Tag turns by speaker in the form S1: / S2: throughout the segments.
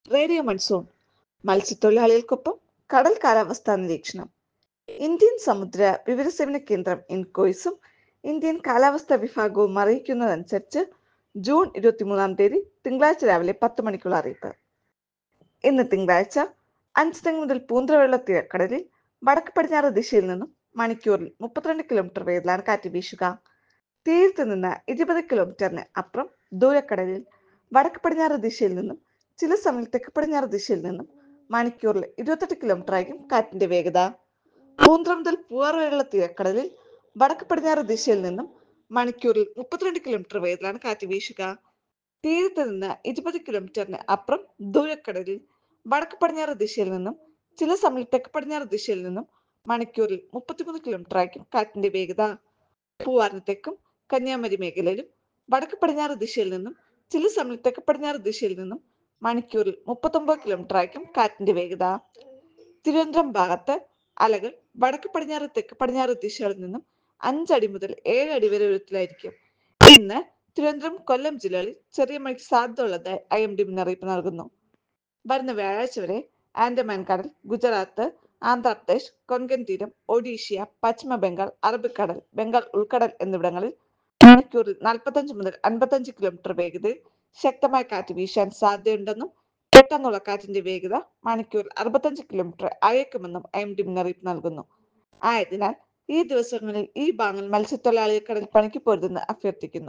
S1: radio monsoon മത്സ്യത്തൊഴിലാളികൾക്കൊപ്പം കടൽ കാലാവസ്ഥാ നിരീക്ഷണം ഇന്ത്യൻ സമുദ്ര വിവരസേവന കേന്ദ്രം ഇൻകോയ്സും ഇന്ത്യൻ കാലാവസ്ഥാ വിഭാഗവും അറിയിക്കുന്നതനുസരിച്ച് ജൂൺ ഇരുപത്തിമൂന്നാം തീയതി തിങ്കളാഴ്ച രാവിലെ പത്ത് മണിക്കുള്ള അറിയിപ്പ് ഇന്ന് തിങ്കളാഴ്ച അഞ്ചുതെങ്ങ് മുതൽ പൂന്തറവെള്ള തീരക്കടലിൽ വടക്ക് പടിഞ്ഞാറ് ദിശയിൽ നിന്നും മണിക്കൂറിൽ മുപ്പത്തിരണ്ട് കിലോമീറ്റർ വേഗത്തിലാണ് കാറ്റ് വീശുക തീരത്ത് നിന്ന് ഇരുപത് കിലോമീറ്ററിന് അപ്പുറം ദൂരക്കടലിൽ വടക്ക് പടിഞ്ഞാറ് ദിശയിൽ നിന്നും ചില സമയം തെക്ക് പടിഞ്ഞാറ് ദിശയിൽ നിന്നും മണിക്കൂറിൽ ഇരുപത്തെട്ട് കിലോമീറ്റർ ആയിരിക്കും കാറ്റിന്റെ വേഗത പൂന്തറ മുതൽ പൂവാറുവരെയുള്ള തീരക്കടലിൽ വടക്ക് പടിഞ്ഞാറ് ദിശയിൽ നിന്നും മണിക്കൂറിൽ മുപ്പത്തിരണ്ട് കിലോമീറ്റർ വേഗത്തിലാണ് കാറ്റ് വീശുക തീരത്ത് നിന്ന് ഇരുപത് കിലോമീറ്ററിന് അപ്പുറം ദൂരക്കടലിൽ വടക്ക് പടിഞ്ഞാറ് ദിശയിൽ നിന്നും ചില സമയം തെക്ക് പടിഞ്ഞാറ് ദിശയിൽ നിന്നും മണിക്കൂറിൽ മുപ്പത്തിമൂന്ന് കിലോമീറ്റർ ആയിരിക്കും കാറ്റിന്റെ വേഗത പൂവാറിന് തെക്കും കന്യാകുമാരി മേഖലയിലും വടക്ക് പടിഞ്ഞാറ് ദിശയിൽ നിന്നും ചില സമയം തെക്ക് പടിഞ്ഞാറ് ദിശയിൽ നിന്നും മണിക്കൂറിൽ മുപ്പത്തൊമ്പത് കിലോമീറ്റർ ആയിരിക്കും കാറ്റിന്റെ വേഗത തിരുവനന്തപുരം ഭാഗത്ത് അലകൾ വടക്ക് പടിഞ്ഞാറ് തെക്ക് പടിഞ്ഞാറ് ദിശകളിൽ നിന്നും അഞ്ചടി മുതൽ ഏഴ് അടി വരെ ഉയരത്തിലായിരിക്കും ഇന്ന് തിരുവനന്തപുരം കൊല്ലം ജില്ലകളിൽ ചെറിയ മഴയ്ക്ക് സാധ്യതയുള്ളതായി ഐ എം ഡി മുന്നറിയിപ്പ് നൽകുന്നു വരുന്ന വ്യാഴാഴ്ച വരെ ആൻഡമാൻ കടൽ ഗുജറാത്ത് ആന്ധ്രാപ്രദേശ് കൊങ്കൺ തീരം ഒഡീഷ്യ പശ്ചിമ ബംഗാൾ അറബിക്കടൽ ബംഗാൾ ഉൾക്കടൽ എന്നിവിടങ്ങളിൽ മണിക്കൂറിൽ നാൽപ്പത്തഞ്ച് മുതൽ അൻപത്തഞ്ച് കിലോമീറ്റർ വേഗതയിൽ ശക്തമായ കാറ്റ് വീശാൻ സാധ്യതയുണ്ടെന്നും പെട്ടെന്നുള്ള കാറ്റിന്റെ വേഗത മണിക്കൂറിൽ അറുപത്തഞ്ച് കിലോമീറ്റർ അയക്കുമെന്നും എം ഡി മുന്നറിയിപ്പ് നൽകുന്നു ആയതിനാൽ ഈ ദിവസങ്ങളിൽ ഈ ഭാഗങ്ങൾ മത്സ്യത്തൊഴിലാളികൾ കടൽ പണിക്ക് പോരുതെന്ന് അഭ്യർത്ഥിക്കുന്നു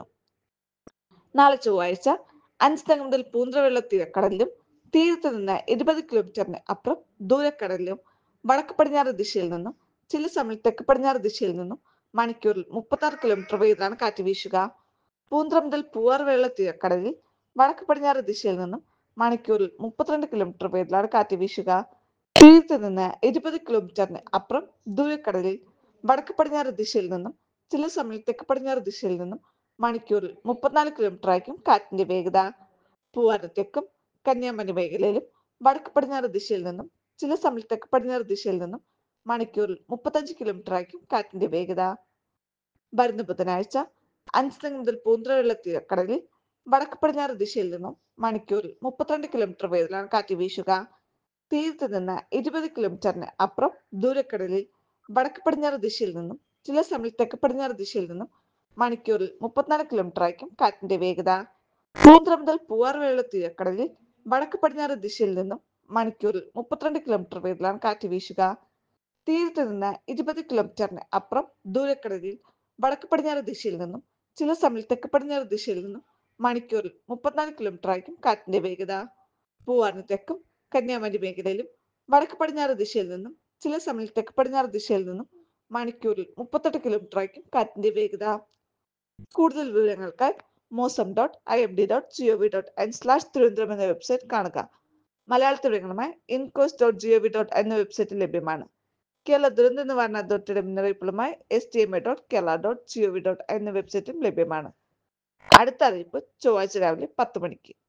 S1: നാളെ ചൊവ്വാഴ്ച അഞ്ച് മുതൽ പൂന്തറവെള്ള തീരക്കടലിലും തീരത്ത് നിന്ന് ഇരുപത് കിലോമീറ്ററിന് അപ്പുറം ദൂരക്കടലിലും വടക്ക് പടിഞ്ഞാറ് ദിശയിൽ നിന്നും ചില സമയം തെക്ക് പടിഞ്ഞാറ് ദിശയിൽ നിന്നും മണിക്കൂറിൽ മുപ്പത്താറ് കിലോമീറ്റർ വേഗത്തിലാണ് കാറ്റ് വീശുക പൂന്തറ മുതൽ പൂവാറുവെള്ള തീരക്കടലിൽ വടക്ക് പടിഞ്ഞാറ് ദിശയിൽ നിന്നും മണിക്കൂറിൽ മുപ്പത്തിരണ്ട് കിലോമീറ്റർ വേഗത്തിലാണ് കാറ്റ് വീശുക തീരത്ത് നിന്ന് ഇരുപത് കിലോമീറ്ററിന് അപ്പുറം ദൂരക്കടലിൽ വടക്ക് പടിഞ്ഞാറ് ദിശയിൽ നിന്നും ചില സമയം തെക്ക് പടിഞ്ഞാറ് ദിശയിൽ നിന്നും മണിക്കൂറിൽ മുപ്പത്തിനാല് കിലോമീറ്റർ ആയിരിക്കും കാറ്റിന്റെ വേഗത പൂവാറ് തെക്കും കന്യാകുമാരി മേഖലയിലും വടക്ക് പടിഞ്ഞാറ് ദിശയിൽ നിന്നും ചില സമയം തെക്ക് പടിഞ്ഞാറ് ദിശയിൽ നിന്നും മണിക്കൂറിൽ മുപ്പത്തഞ്ച് കിലോമീറ്റർ ആയിരിക്കും കാറ്റിന്റെ വേഗത വരുന്ന ബുധനാഴ്ച അഞ്ച് മുതൽ പൂന്തറവെള്ള തീരക്കടലിൽ വടക്ക് പടിഞ്ഞാറ് ദിശയിൽ നിന്നും മണിക്കൂറിൽ മുപ്പത്തിരണ്ട് കിലോമീറ്റർ വേഗത്തിലാണ് കാറ്റ് വീശുക തീരത്ത് നിന്ന് ഇരുപത് കിലോമീറ്ററിന് അപ്പുറം ദൂരക്കടലിൽ വടക്ക് പടിഞ്ഞാറ് ദിശയിൽ നിന്നും ചില സമയം തെക്ക് പടിഞ്ഞാറ് ദിശയിൽ നിന്നും മണിക്കൂറിൽ മുപ്പത്തിനാല് കിലോമീറ്റർ ആയിരിക്കും കാറ്റിന്റെ വേഗത പൂന്തറ മുതൽ പൂവാറുവെള്ള തീരക്കടലിൽ വടക്ക് പടിഞ്ഞാറ് ദിശയിൽ നിന്നും മണിക്കൂറിൽ മുപ്പത്തിരണ്ട് കിലോമീറ്റർ വേഗത്തിലാണ് കാറ്റ് വീശുക തീരത്ത് നിന്ന് ഇരുപത് കിലോമീറ്ററിന് അപ്പുറം ദൂരക്കടലിൽ വടക്ക് പടിഞ്ഞാറ് ദിശയിൽ നിന്നും ചില സമയം തെക്ക് പടിഞ്ഞാറ് ദിശയിൽ നിന്നും മണിക്കൂറിൽ മുപ്പത്തിനാല് കിലോമീറ്റർ ആയിരിക്കും കാറ്റിന്റെ വേഗത പൂവാറിന് തെക്കും കന്യാകുമാരി മേഖലയിലും വടക്ക് പടിഞ്ഞാറ് ദിശയിൽ നിന്നും ചില സമയം തെക്ക് പടിഞ്ഞാറ് ദിശയിൽ നിന്നും മണിക്കൂറിൽ മുപ്പത്തെട്ട് കിലോമീറ്റർ ആയിരിക്കും കാറ്റിന്റെ വേഗത കൂടുതൽ വിവരങ്ങൾക്കായി mausam dot I M D dot G O V dot N slash Thiruvananthapuram എന്ന വെബ്സൈറ്റ് കാണുക മലയാളത്തിൽ വിവരങ്ങളുമായി INCOIS dot G O V dot എന്ന വെബ്സൈറ്റിൽ ലഭ്യമാണ് കേരള ദുരന്ത നിവാരണ അതോറിറ്റിയുടെ മുന്നറിയിപ്പുകളുമായി S T M A dot Kerala dot G O V dot എന്ന വെബ്സൈറ്റും ലഭ്യമാണ് അടുത്ത അറിയിപ്പ് ചൊവ്വാഴ്ച രാവിലെ പത്ത് മണിക്ക്